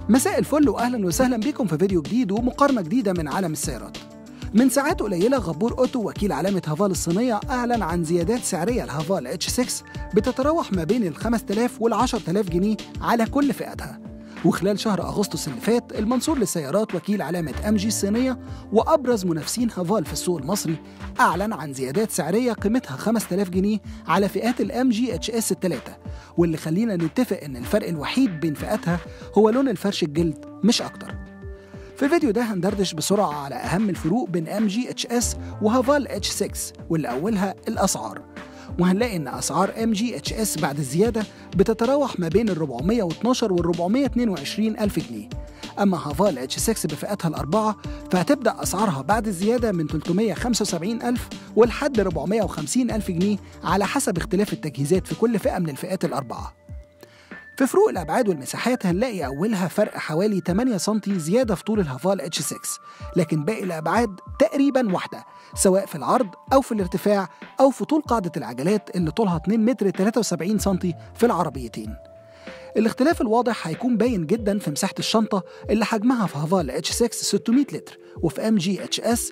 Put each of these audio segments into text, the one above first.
مساء الفل واهلا وسهلا بكم في فيديو جديد ومقارنه جديده من عالم السيارات. من ساعات قليله غبور اوتو وكيل علامه هافال الصينيه اعلن عن زيادات سعريه لهافال اتش 6 بتتراوح ما بين ال 5000 وال 10000 جنيه على كل فئاتها. وخلال شهر اغسطس اللي فات المنصور للسيارات وكيل علامه ام جي الصينيه وابرز منافسين هافال في السوق المصري اعلن عن زيادات سعريه قيمتها 5000 جنيه على فئات الام جي اتش اس الثلاثه واللي خلينا نتفق ان الفرق الوحيد بين فئاتها هو لون الفرش الجلد مش اكتر في الفيديو ده هندردش بسرعة على أهم الفروق بين ام جي اتش اس وهافال اتش 6 واللي أولها الأسعار وهنلاقي إن أسعار ام جي اتش اس بعد الزيادة بتتراوح ما بين ال 412 وال 422 ألف جنيه أما هافال اتش 6 بفئاتها الأربعة فهتبدأ أسعارها بعد الزيادة من 375 ألف ولحد 450 ألف جنيه على حسب اختلاف التجهيزات في كل فئة من الفئات الأربعة في فروق الابعاد والمساحات هنلاقي اولها فرق حوالي 8 سم زياده في طول الهافال اتش 6 لكن باقي الابعاد تقريبا واحده سواء في العرض او في الارتفاع او في طول قاعده العجلات اللي طولها 2 متر 73 سم في العربيتين الاختلاف الواضح هيكون باين جدا في مساحه الشنطه اللي حجمها في هافال اتش 6 600 لتر وفي ام جي اتش اس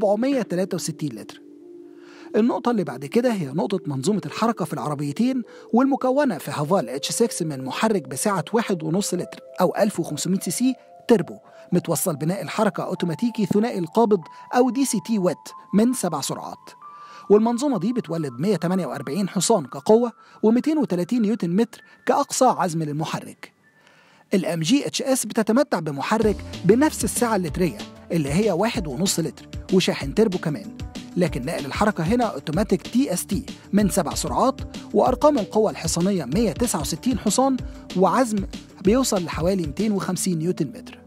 463 لتر النقطة اللي بعد كده هي نقطة منظومة الحركة في العربيتين والمكونة في هافال اتش 6 من محرك بسعة 1.5 لتر أو 1500 سي سي تربو متوصل بناء الحركة أوتوماتيكي ثنائي القابض أو دي سي تي ويت من سبع سرعات والمنظومة دي بتولد 148 حصان كقوة و230 نيوتن متر كأقصى عزم للمحرك الام جي اتش اس بتتمتع بمحرك بنفس السعة اللترية اللي هي 1.5 لتر وشاحن تربو كمان لكن نقل الحركة هنا اوتوماتيك تي اس تي من سبع سرعات وارقام القوة الحصانية 169 حصان وعزم بيوصل لحوالي 250 نيوتن متر.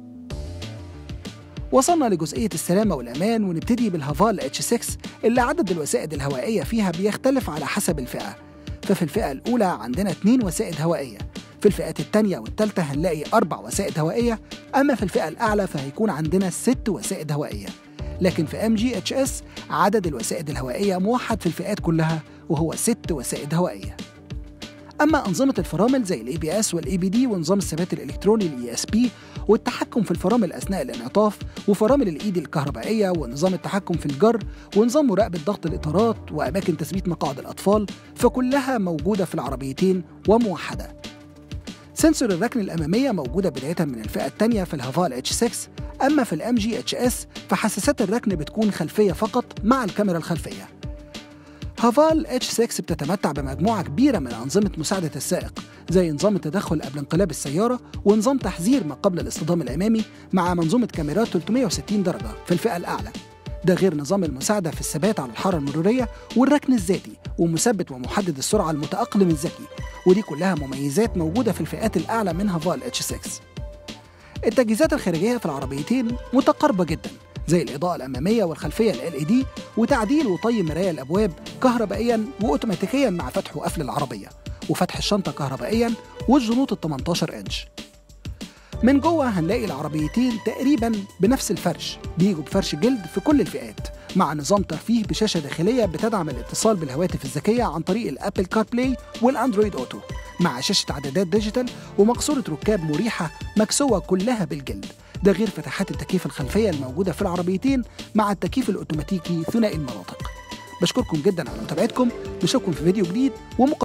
وصلنا لجزئية السلامة والأمان ونبتدي بالهافال اتش 6 اللي عدد الوسائد الهوائية فيها بيختلف على حسب الفئة ففي الفئة الأولى عندنا اثنين وسائد هوائية في الفئات الثانية والثالثة هنلاقي أربع وسائد هوائية أما في الفئة الأعلى فهيكون عندنا ست وسائد هوائية لكن في ام جي اتش اس عدد الوسائد الهوائيه موحد في الفئات كلها وهو ست وسائد هوائيه اما انظمه الفرامل زي الاي بي اس والاي بي دي ونظام الثبات الالكتروني الاي اس بي والتحكم في الفرامل اثناء الانعطاف وفرامل الايد الكهربائيه ونظام التحكم في الجر ونظام مراقبه ضغط الاطارات واماكن تثبيت مقاعد الاطفال فكلها موجوده في العربيتين وموحده سنسور الركن الأمامية موجودة بداية من الفئة الثانية في الهافال اتش 6 أما في الام جي اتش اس فحساسات الركن بتكون خلفية فقط مع الكاميرا الخلفية هافال اتش 6 بتتمتع بمجموعة كبيرة من أنظمة مساعدة السائق زي نظام التدخل قبل انقلاب السيارة ونظام تحذير ما قبل الاصطدام الأمامي مع منظومة كاميرات 360 درجة في الفئة الأعلى ده غير نظام المساعدة في الثبات على الحارة المرورية والركن الذاتي ومثبت ومحدد السرعة المتأقلم الذكي ودي كلها مميزات موجودة في الفئات الأعلى من هافال اتش 6 التجهيزات الخارجية في العربيتين متقاربة جدا زي الإضاءة الأمامية والخلفية ال LED وتعديل وطي مرايا الأبواب كهربائيا وأوتوماتيكيا مع فتح وقفل العربية وفتح الشنطة كهربائيا والجنوط ال 18 إنش من جوه هنلاقي العربيتين تقريبا بنفس الفرش بيجوا بفرش جلد في كل الفئات مع نظام ترفيه بشاشة داخلية بتدعم الاتصال بالهواتف الذكية عن طريق الأبل كار بلاي والأندرويد أوتو مع شاشة إعدادات ديجيتال ومقصورة ركاب مريحة مكسوة كلها بالجلد ده غير فتحات التكييف الخلفية الموجودة في العربيتين مع التكييف الأوتوماتيكي ثنائي المناطق بشكركم جدا على متابعتكم نشوفكم في فيديو جديد ومقابل